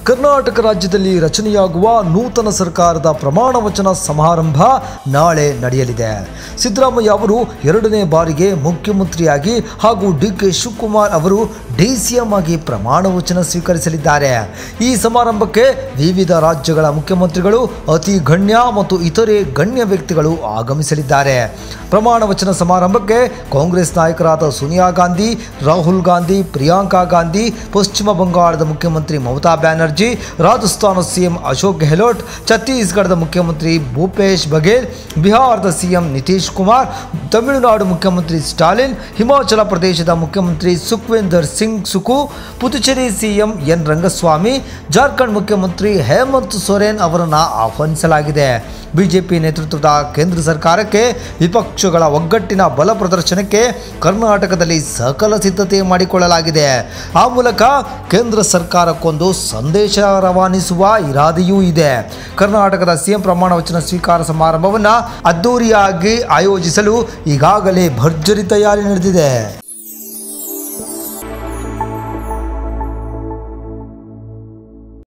ಕರ್ನಾಟಕ ರಾಜ್ಯದಲ್ಲಿ ರಚನೆಯಾಗುವ ನೂತನ ಸರ್ಕಾರದ ಪ್ರಮಾಣ ವಚನ ಸಮಾರಂಭ ನಾಳೆ ನಡೆಯಲಿದೆ ಸಿದ್ದರಾಮಯ್ಯ ಅವರು ಎರಡನೇ ಬಾರಿಗೆ ಮುಖ್ಯಮಂತ್ರಿಯಾಗಿ ಹಾಗೂ ಡಿ ಕೆ ಶಿವಕುಮಾರ್ ಅವರು ಡಿಸಿಎಂ ಆಗಿ ಪ್ರಮಾಣ ವಚನ ಸ್ವೀಕರಿಸಲಿದ್ದಾರೆ ಈ ಸಮಾರಂಭಕ್ಕೆ ವಿವಿಧ ರಾಜ್ಯಗಳ ಮುಖ್ಯಮಂತ್ರಿಗಳು ಅತಿ ಗಣ್ಯ ಮತ್ತು ಇತರೆ ಗಣ್ಯ ವ್ಯಕ್ತಿಗಳು ಆಗಮಿಸಲಿದ್ದಾರೆ ಪ್ರಮಾಣ ವಚನ ಸಮಾರಂಭಕ್ಕೆ ಕಾಂಗ್ರೆಸ್ ನಾಯಕರಾದ ಸೋನಿಯಾ ಗಾಂಧಿ ರಾಹುಲ್ ಗಾಂಧಿ ಪ್ರಿಯಾಂಕಾ ಗಾಂಧಿ ಪಶ್ಚಿಮ ಬಂಗಾಳದ ಮುಖ್ಯಮಂತ್ರಿ ಮಮತಾ ಬ್ಯಾನರ್ಜಿ ರಾಜಸ್ಥಾನ ಸಿಎಂ ಅಶೋಕ್ ಗೆಹ್ಲೋಟ್ ಛತ್ತೀಸ್ಗಢದ ಮುಖ್ಯಮಂತ್ರಿ ಭೂಪೇಶ್ ಬಘೇಲ್ ಬಿಹಾರದ ಸಿಎಂ ನಿತೀಶ್ ಕುಮಾರ್ ತಮಿಳುನಾಡು ಮುಖ್ಯಮಂತ್ರಿ ಸ್ಟಾಲಿನ್ ಹಿಮಾಚಲ ಪ್ರದೇಶದ ಮುಖ್ಯಮಂತ್ರಿ ಸುಖ್ವೇಂದರ್ ಸಿಂಗ್ ಸುಕು ಪುದುಚೇರಿ ಸಿಎಂ ಎನ್ ರಂಗಸ್ವಾಮಿ ಜಾರ್ಖಂಡ್ ಮುಖ್ಯಮಂತ್ರಿ ಹೇಮಂತ್ ಸೊರೇನ್ ಅವರನ್ನು ಆಹ್ವಾನಿಸಲಾಗಿದೆ ಬಿಜೆಪಿ ನೇತೃತ್ವದ ಕೇಂದ್ರ ಸರ್ಕಾರಕ್ಕೆ ವಿಪಕ್ಷಗಳ ಒಗ್ಗಟ್ಟಿನ ಬಲ ಪ್ರದರ್ಶನಕ್ಕೆ ಕರ್ನಾಟಕದಲ್ಲಿ ಸಕಲ ಸಿದ್ಧತೆ ಮಾಡಿಕೊಳ್ಳಲಾಗಿದೆ ಆ ಮೂಲಕ ಕೇಂದ್ರ ಸರ್ಕಾರಕ್ಕೊಂದು ಸಂದೇಶ ರವಾನಿಸುವ ಇರಾದೆಯೂ ಇದೆ ಕರ್ನಾಟಕದ ಸಿಎಂ ಪ್ರಮಾಣ ವಚನ ಸ್ವೀಕಾರ ಸಮಾರಂಭವನ್ನು ಅದ್ದೂರಿಯಾಗಿ ಆಯೋಜಿಸಲು ಈಗಾಗಲೇ ಭರ್ಜರಿ ತಯಾರಿ ನಡೆದಿದೆ